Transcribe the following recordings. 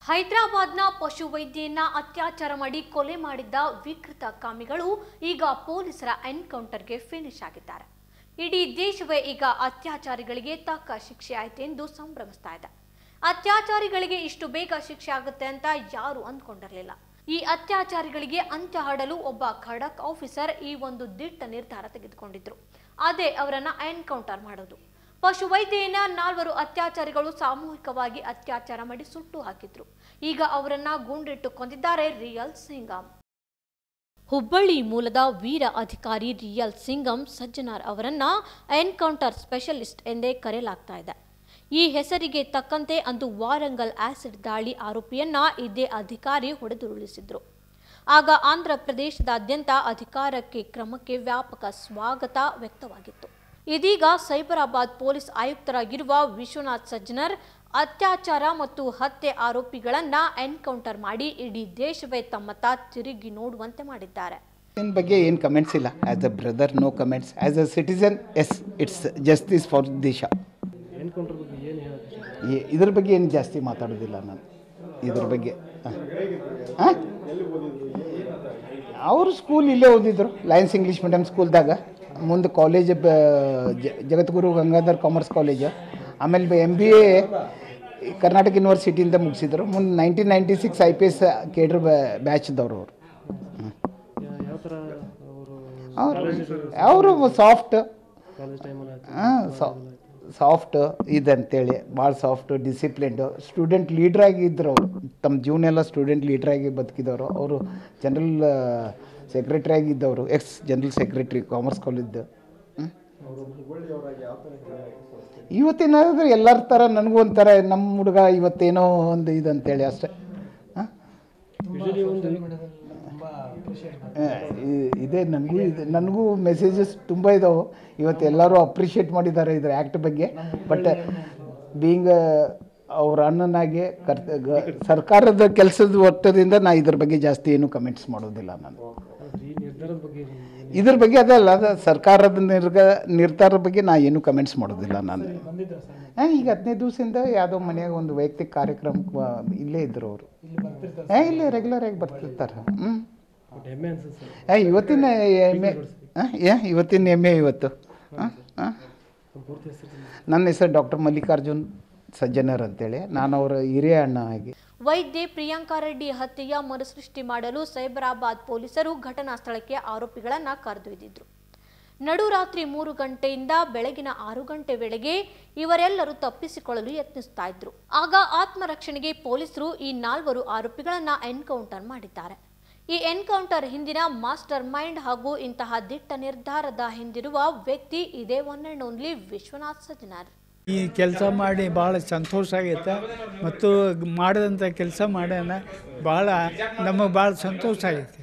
ಹೈದರಾಬಾದ್ನ ಪಶುವೈದ್ಯೆಯನ್ನ ಅತ್ಯಾಚಾರ ಮಾಡಿ ಕೊಲೆ ಮಾಡಿದ್ದ ವಿಕೃತ ಕಾಮಿಗಳು ಈಗ ಪೊಲೀಸರ ಎನ್ಕೌಂಟರ್ಗೆ ಫಿನಿಶ್ ಆಗಿದ್ದಾರೆ ಇಡೀ ದೇಶವೇ ಈಗ ಅತ್ಯಾಚಾರಿಗಳಿಗೆ ತಕ್ಕ ಶಿಕ್ಷೆ ಆಯ್ತು ಎಂದು ಸಂಭ್ರಮಿಸ್ತಾ ಇದೆ ಅತ್ಯಾಚಾರಿಗಳಿಗೆ ಇಷ್ಟು ಬೇಗ ಶಿಕ್ಷೆ ಆಗುತ್ತೆ ಅಂತ ಯಾರು ಅಂದ್ಕೊಂಡಿರಲಿಲ್ಲ ಈ ಅತ್ಯಾಚಾರಿಗಳಿಗೆ ಅಂತ್ಯ ಹಾಡಲು ಒಬ್ಬ ಖಡಕ್ ಆಫೀಸರ್ ಈ ಒಂದು ದಿಟ್ಟ ನಿರ್ಧಾರ ತೆಗೆದುಕೊಂಡಿದ್ರು ಅದೇ ಅವರನ್ನ ಎನ್ಕೌಂಟರ್ ಮಾಡೋದು ಪಶುವೈದ್ಯೆಯನ್ನ ನಾಲ್ವರು ಅತ್ಯಾಚಾರಿಗಳು ಸಾಮೂಹಿಕವಾಗಿ ಅತ್ಯಾಚಾರ ಮಾಡಿ ಸುಟ್ಟು ಹಾಕಿದ್ರು ಈಗ ಅವರನ್ನ ಗುಂಡಿಟ್ಟು ಕೊಂದಿದ್ದಾರೆ ರಿಯಲ್ ಸಿಂಗಂ ಹುಬ್ಬಳ್ಳಿ ಮೂಲದ ವೀರ ಅಧಿಕಾರಿ ರಿಯಲ್ ಸಿಂಗಂ ಸಜ್ಜನಾರ್ ಅವರನ್ನ ಎನ್ಕೌಂಟರ್ ಸ್ಪೆಷಲಿಸ್ಟ್ ಎಂದೇ ಕರೆಯಲಾಗ್ತಾ ಇದೆ ಈ ಹೆಸರಿಗೆ ತಕ್ಕಂತೆ ಅಂದು ವಾರಂಗಲ್ ಆಸಿಡ್ ದಾಳಿ ಆರೋಪಿಯನ್ನ ಇದೇ ಅಧಿಕಾರಿ ಹೊಡೆದುರುಳಿಸಿದ್ರು ಆಗ ಆಂಧ್ರ ಪ್ರದೇಶದಾದ್ಯಂತ ಅಧಿಕಾರಕ್ಕೆ ಕ್ರಮಕ್ಕೆ ವ್ಯಾಪಕ ಸ್ವಾಗತ ವ್ಯಕ್ತವಾಗಿತ್ತು ಇದೀಗ ಸೈಬರಾಬಾದ್ ಪೊಲೀಸ್ ಆಯುಕ್ತರಾಗಿರುವ ವಿಶ್ವನಾಥ್ ಸಜ್ಜನರ್ ಅತ್ಯಾಚಾರ ಮತ್ತು ಹತ್ಯೆ ಆರೋಪಿಗಳನ್ನ ಎನ್ಕೌಂಟರ್ ಮಾಡಿ ಇಡೀ ದೇಶವೇ ತಮ್ಮತ್ತ ತಿರುಗಿ ನೋಡುವಂತೆ ಮಾಡಿದ್ದಾರೆ ಇನ್ ಬಗ್ಗೆ ಏನು ಕಮೆಂಟ್ಸ್ ಇಲ್ಲ as a brother no comments as a citizen yes it's justice for ದೇಶ ಈ- ಇದ್ರ ಬಗ್ಗೆ ಏನು ಜಾಸ್ತಿ ಮಾತಾಡೋದಿಲ್ಲ ನಾನು ಇದ್ರ ಬಗ್ಗೆ ಹಾಂ ಅವರು ಸ್ಕೂಲ್ ಇಲ್ಲೇ ಓದಿದ್ರು ಲಯನ್ಸ್ ಇಂಗ್ಲೀಷ್ ಮೀಡಿಯಮ್ ಸ್ಕೂಲ್ದಾಗ ಮುಂದೆ college Jagadguru Gangadhar commerce college ಆಮೇಲೆ ಎಮ್ ಬಿ ಎ ಕರ್ನಾಟಕ ಯೂನಿವರ್ಸಿಟಿಯಿಂದ ಮುಗಿಸಿದ್ರು ಮುಂದೆ nineteen ninety six I P S cadre ಬ್ಯಾಚ್ದವ್ರು ಅವರು ಯಾವ ಥರ ಅವರು ಅವರು ಸಾಫ್ಟ್ ಕಾಲೇಜ್ ಟೈಮಲ್ಲಿ ಹಾಂ ಸಾಫ್ಟ್ ಇದಂತೇಳಿ ಭಾಳ ಸಾಫ್ಟ್ ಡಿಸಿಪ್ಲಿನ್ಡು ಸ್ಟೂಡೆಂಟ್ ಲೀಡ್ರಾಗಿ ಇದ್ರು ಅವರು ತಮ್ಮ ಜೀವನ ಎಲ್ಲ ಸ್ಟೂಡೆಂಟ್ ಲೀಡ್ರಾಗಿ ಬದುಕಿದವರು ಅವರು ಜನರಲ್ ಸೆಕ್ರೆಟ್ರಿ ಆಗಿದ್ದವರು ಎಕ್ಸ್ ಜನರಲ್ ಸೆಕ್ರೆಟ್ರಿ ಕಾಮರ್ಸ್ ಕಾಲೇಜ್ದು ಇವತ್ತೇನಾದ್ರೆ ಎಲ್ಲರ ಥರ ನನಗೂ ಒಂಥರ ನಮ್ಮ ಹುಡುಗ ಇವತ್ತೇನೋ ಒಂದು ಇದಂತೇಳಿ ಅಷ್ಟೇ ಹಾಂ ಯೂಶಲಿ ಒಂದು ಇದೆ ನನಗೂ ಇದೆ ನನಗೂ ಮೆಸೇಜಸ್ ತುಂಬ ಇದಾವೆ ಇವತ್ತು ಎಲ್ಲರೂ ಅಪ್ರಿಷಿಯೇಟ್ ಮಾಡಿದ್ದಾರೆ ಇದ್ರ ಆ್ಯಕ್ಟ್ ಬಗ್ಗೆ ಬಟ್ ಬೀಯಿಂಗ್ ಅವ್ರ ಅಣ್ಣನಾಗಿ ಕರ್ತ ಗ- ಸರ್ಕಾರದ ಕೆಲಸದ ಒತ್ತದಿಂದ ನಾ ಇದ್ರ ಬಗ್ಗೆ ಜಾಸ್ತಿ ಏನು ಕಮೆಂಟ್ಸ್ ಮಾಡೋದಿಲ್ಲ ನಾನು ಈ ನಿರ್ಧಾರದ ಬಗ್ಗೆ ಏನು? ಇದ್ರ ಬಗ್ಗೆ ಅದಲ್ಲ ಅದು ಸರ್ಕಾರದ ನಿರ್ಗ ನಿರ್ಧಾರದ ಬಗ್ಗೆ ನಾ ಏನು ಕಮೆಂಟ್ಸ್ ಮಾಡೋದಿಲ್ಲ ನಾನು ಹಾಂ ಈಗ ಹದಿನೈದು ದಿವಸದಿಂದ ಯಾವುದೋ ಮನೆಯಾಗ ಒಂದು ವೈಯಕ್ತಿಕ ಕಾರ್ಯಕ್ರಮಕ್ಕೆ ಬ- ಇಲ್ಲೇ ಇದ್ರು ಅವರು ಹಾಂ ಇಲ್ಲೇ ರೆಗ್ಯುಲರ್ ಆಗಿ ಬರ್ತಿರ್ತಾರೆ ಹ್ಞೂ ಬಟ್ ಹೆಮ್ಮೆ ಅನ್ಸುತ್ತೆ ಸರ್ ಏ ಇವತ್ತಿನ ಎಮ್ಮೆ ಹಾಂ ಏ ಇವತ್ತಿನ ಎಮ್ಮೆ ಇವತ್ತು ಹಾಂ ಹಾಂ ನಮ್ಮ ಪೂರ್ತಿ ಹೆಸರು ನನ್ನ ಹೆಸರು ಡಾಕ್ಟರ್ ಮಲ್ಲಿಕಾರ್ಜುನ್ ಸಜ್ಜನರ್ ಅಂತೇಳಿ ನಾನು ಅವರ ಹಿರಿಯ ಅಣ್ಣ ಆಗಿ ವೈದ್ಯೆ ಪ್ರಿಯಾಂಕಾ ರೆಡ್ಡಿ ಹತ್ಯೆಯ ಮರುಸೃಷ್ಟಿ ಮಾಡಲು ಸೈಬರಾಬಾದ್ ಪೊಲೀಸರು ಘಟನಾ ಸ್ಥಳಕ್ಕೆ ಆರೋಪಿಗಳನ್ನ ಕರೆದೊಯ್ದಿದ್ರು ನಡುರಾತ್ರಿ ಮೂರು ಗಂಟೆಯಿಂದ ಬೆಳಗಿನ ಆರು ಗಂಟೆ ವೇಳೆಗೆ ಇವರೆಲ್ಲರೂ ತಪ್ಪಿಸಿಕೊಳ್ಳಲು ಯತ್ನಿಸ್ತಾ ಇದ್ರು ಆಗ ಆತ್ಮರಕ್ಷಣೆಗೆ ಪೊಲೀಸರು ಈ ನಾಲ್ವರು ಆರೋಪಿಗಳನ್ನ ಎನ್ಕೌಂಟರ್ ಮಾಡಿದ್ದಾರೆ ಈ ಎನ್ಕೌಂಟರ್ ಹಿಂದಿನ ಮಾಸ್ಟರ್ ಮೈಂಡ್ ಹಾಗೂ ಇಂತಹ ದಿಟ್ಟ ನಿರ್ಧಾರದ ಹಿಂದಿರುವ ವ್ಯಕ್ತಿ ಇದೇ one and only Vishwanath Sajjanar ಈ ಕೆಲಸ ಮಾಡಿ ಭಾಳ ಸಂತೋಷ ಆಗೈತೆ ಮತ್ತು ಮಾಡಿದಂಥ ಕೆಲಸ ಮಾಡ್ಯಾನ ಭಾಳ ನಮಗೆ ಭಾಳ ಸಂತೋಷ ಆಗೈತೆ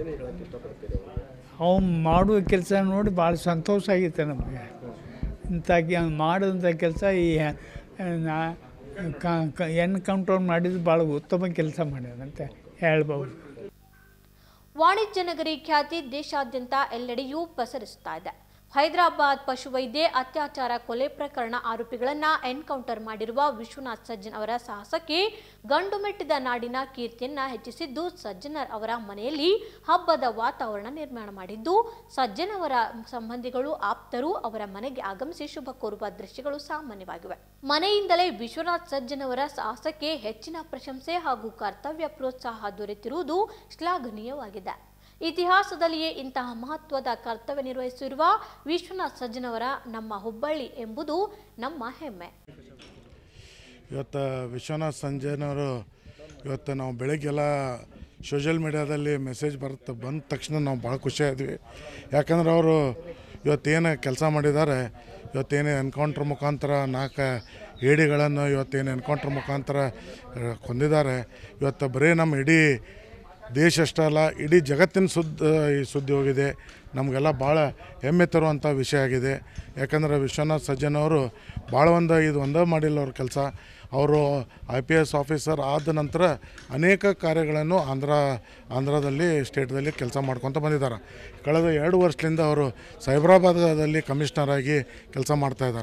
ಅವ್ನು ಮಾಡುವ ಕೆಲಸ ನೋಡಿ ಭಾಳ ಸಂತೋಷ ಆಗೈತೆ ನಮಗೆ ಇಂಥ ಕೆ- ಮಾಡಿದಂಥ ಕೆಲಸ ಈ ನಾ ಎನ್ಕೌಂಟರ್ ಮಾಡಿದ್ದು ಭಾಳ ಉತ್ತಮ ಕೆಲಸ ಮಾಡ್ಯಾನಂತ ಹೇಳ್ಬೋದು ವಾಣಿಜ್ಯ ನಗರಿ ಖ್ಯಾತಿ ದೇಶಾದ್ಯಂತ ಎಲ್ಲೆಡೆಯೂ ಪಸರಿಸ್ತಾ ಇದೆ ಹೈದರಾಬಾದ್ ಪಶುವೈದ್ಯೆ ಅತ್ಯಾಚಾರ ಕೊಲೆ ಪ್ರಕರಣ ಆರೋಪಿಗಳನ್ನ ಎನ್ಕೌಂಟರ್ ಮಾಡಿರುವ ವಿಶ್ವನಾಥ್ ಸಜ್ಜನ್ ಅವರ ಸಾಹಸಕ್ಕೆ ಗಂಡು ಮೆಟ್ಟಿದ ನಾಡಿನ ಕೀರ್ತಿಯನ್ನ ಹೆಚ್ಚಿಸಿದ್ದು ಸಜ್ಜನರ್ ಅವರ ಮನೆಯಲ್ಲಿ ಹಬ್ಬದ ವಾತಾವರಣ ನಿರ್ಮಾಣ ಮಾಡಿದ್ದು ಸಜ್ಜನ್ ಅವರ ಸಂಬಂಧಿಗಳು ಆಪ್ತರು ಅವರ ಮನೆಗೆ ಆಗಮಿಸಿ ಶುಭ ಕೋರುವ ದೃಶ್ಯಗಳು ಸಾಮಾನ್ಯವಾಗಿವೆ ಮನೆಯಿಂದಲೇ ವಿಶ್ವನಾಥ್ ಸಜ್ಜನ್ ಅವರ ಸಾಹಸಕ್ಕೆ ಹೆಚ್ಚಿನ ಪ್ರಶಂಸೆ ಹಾಗೂ ಕರ್ತವ್ಯ ಪ್ರೋತ್ಸಾಹ ದೊರೆತಿರುವುದು ಶ್ಲಾಘನೀಯವಾಗಿದೆ ಇತಿಹಾಸದಲ್ಲಿಯೇ ಇಂತಹ ಮಹತ್ವದ ಕರ್ತವ್ಯ ನಿರ್ವಹಿಸಿರುವ ವಿಶ್ವನಾಥ್ ಸಜ್ಜನವರ ನಮ್ಮ ಹುಬ್ಬಳ್ಳಿ ಎಂಬುದು ನಮ್ಮ ಹೆಮ್ಮೆ ಇವತ್ತು ವಿಶ್ವನಾಥ್ ಸಂಜಯ್ನವರು ಇವತ್ತು ನಾವು ಬೆಳಗ್ಗೆಲ್ಲ ಸೋಷಿಯಲ್ ಮೀಡ್ಯಾದಲ್ಲಿ ಮೆಸೇಜ್ ಬರುತ್ತೆ ಬಂದ ತಕ್ಷಣ ನಾವು ಭಾಳ ಖುಷಿಯಾದ್ವಿ ಯಾಕಂದ್ರೆ ಅವರು ಇವತ್ತೇನು ಕೆಲಸ ಮಾಡಿದ್ದಾರೆ ಇವತ್ತೇನು ಎನ್ಕೌಂಟ್ರ್ ಮುಖಾಂತರ ನಾಲ್ಕು ಏಡಿಗಳನ್ನು ಇವತ್ತೇನು ಎನ್ಕೌಂಟ್ರ್ ಮುಖಾಂತರ ಆ, ಕೊಂದಿದ್ದಾರೆ ಇವತ್ತು ಬರೀ ನಮ್ಮ ಇಡೀ ದೇಶ ಅಷ್ಟೇ ಅಲ್ಲ ಇಡೀ ಜಗತ್ತಿನ ಸುದ್ದಿ ಈ ಸುದ್ದಿ ಹೋಗಿದೆ ನಮಗೆಲ್ಲ ಭಾಳ ಹೆಮ್ಮೆ ತರುವಂಥ ವಿಷಯ ಆಗಿದೆ ಯಾಕಂದರೆ ವಿಶ್ವನಾಥ್ ಸಜ್ಜನ್ ಅವರು ಭಾಳ ಒಂದು ಇದು ಒಂದೇ ಮಾಡಿಲ್ಲ ಅವ್ರ ಕೆಲಸ ಅವರು ಐ ಪಿ ಎಸ್ ಆಫೀಸರ್ ಆದ ನಂತರ ಅನೇಕ ಕಾರ್ಯಗಳನ್ನು ಆಂಧ್ರ ಆಂಧ್ರದಲ್ಲಿ ಸ್ಟೇಟ್ದಲ್ಲಿ ಕೆಲಸ ಮಾಡ್ಕೊತ ಬಂದಿದ್ದಾರೆ ಕಳೆದ ಎರಡು ವರ್ಷದಿಂದ ಅವರು ಸೈಬರಾಬಾದಲ್ಲಿ ಕಮಿಷನರ್ ಆಗಿ ಕೆಲಸ ಮಾಡ್ತಾ ಇದ್ದಾರೆ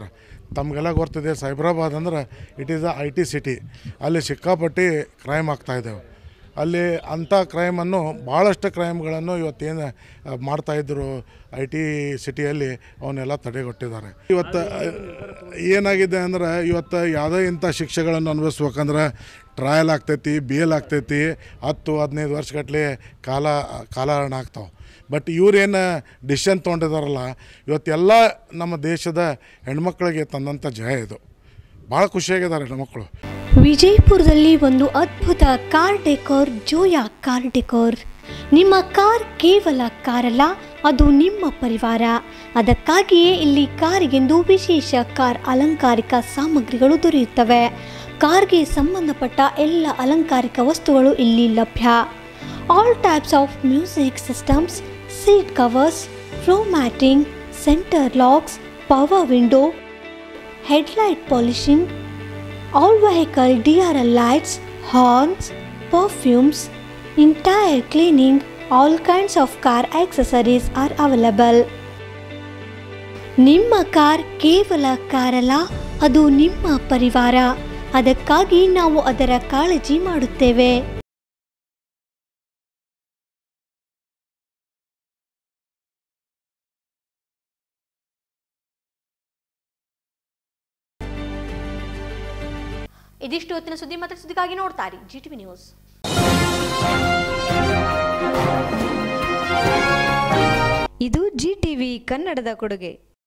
ತಮಗೆಲ್ಲ ಗೊತ್ತಿದೆ ಸೈಬ್ರಾಬಾದ್ ಅಂದ್ರೆ it is a I T city ಅಲ್ಲಿ ಸಿಕ್ಕಾಪಟ್ಟಿ ಕ್ರೈಮ್ ಆಗ್ತಾಯಿದ್ದಾವೆ ಅಲ್ಲಿ ಅಂಥ ಕ್ರೈಮನ್ನು ಭಾಳಷ್ಟು ಕ್ರೈಮ್ಗಳನ್ನು ಇವತ್ತೇನು ಮಾಡ್ತಾಯಿದ್ರು ಐ ಟಿ ಸಿಟಿಯಲ್ಲಿ ಅವನ್ನೆಲ್ಲ ತಡೆಗಟ್ಟಿದ್ದಾರೆ ಇವತ್ತು ಅಹ್, ಏನಾಗಿದೆ ಅಂದ್ರೆ ಇವತ್ತು ಯಾವುದೇ ಇಂಥ ಶಿಕ್ಷೆಗಳನ್ನು ಅನುಭವಿಸ್ಬೇಕಂದ್ರೆ ಟ್ರಯಲ್ ಆಗ್ತೈತಿ ಬೇಲ್ ಆಗ್ತೈತಿ ಹತ್ತು ಹದಿನೈದು ವರ್ಷಗಟ್ಟಲೆ ಕಾಲ ಕಾಲಹರಣ ಆಗ್ತಾವೆ ಬಟ್ ಇವ್ರೇನು ಡಿಸಿಷನ್ ತೊಗೊಂಡಿದಾರಲ್ಲ ಇವತ್ತೆಲ್ಲ ನಮ್ಮ ದೇಶದ ಹೆಣ್ಮಕ್ಳಿಗೆ ತಂದಂಥ ಜಯ ಇದು ಭಾಳ ಖುಷಿಯಾಗಿದ್ದಾರೆ ಹೆಣ್ಮಕ್ಳು ವಿಜಯಪುರದಲ್ಲಿ ಒಂದು ಅದ್ಭುತ car decor Zoya car decor ನಿಮ್ಮ ಕಾರ್ ಕೇವಲ ಕಾರಲ್ಲ ಅದು ನಿಮ್ಮ ಪರಿವಾರ ಅದಕ್ಕಾಗಿಯೇ ಇಲ್ಲಿ ಕಾರಿಗೆಂದು ವಿಶೇಷ ಕಾರ್ ಅಲಂಕಾರಿಕ ಸಾಮಗ್ರಿಗಳು ದೊರೆಯುತ್ತವೆ ಕಾರ್ಗೆ ಸಂಬಂಧಪಟ್ಟ ಎಲ್ಲ ಅಲಂಕಾರಿಕ ವಸ್ತುಗಳು ಇಲ್ಲಿ ಲಭ್ಯ all types of music systems seat covers floor matting centre locks power window headlight polishing all vehicle DRL lights, horns, perfumes, entire cleaning, all kinds of car accessories are available. ನಿಮ್ಮ ಕಾರ್ ಕೇವಲ ಕಾರಲ್ಲ ಅದು ನಿಮ್ಮ ಪರಿವಾರ ಅದಕ್ಕಾಗಿ ನಾವು ಅದರ ಕಾಳಜಿ ಮಾಡುತ್ತೇವೆ ಇದಿಷ್ಟು ಹೊತ್ತಿನ ಸುದ್ದಿ ಮತ್ತು ಸುದ್ದಿಗಾಗಿ ನೋಡ್ತಾರೆ ಜಿ ಟಿವಿ ನ್ಯೂಸ್ ಇದು ಜಿ ಟಿವಿ ಕನ್ನಡದ ಕೊಡುಗೆ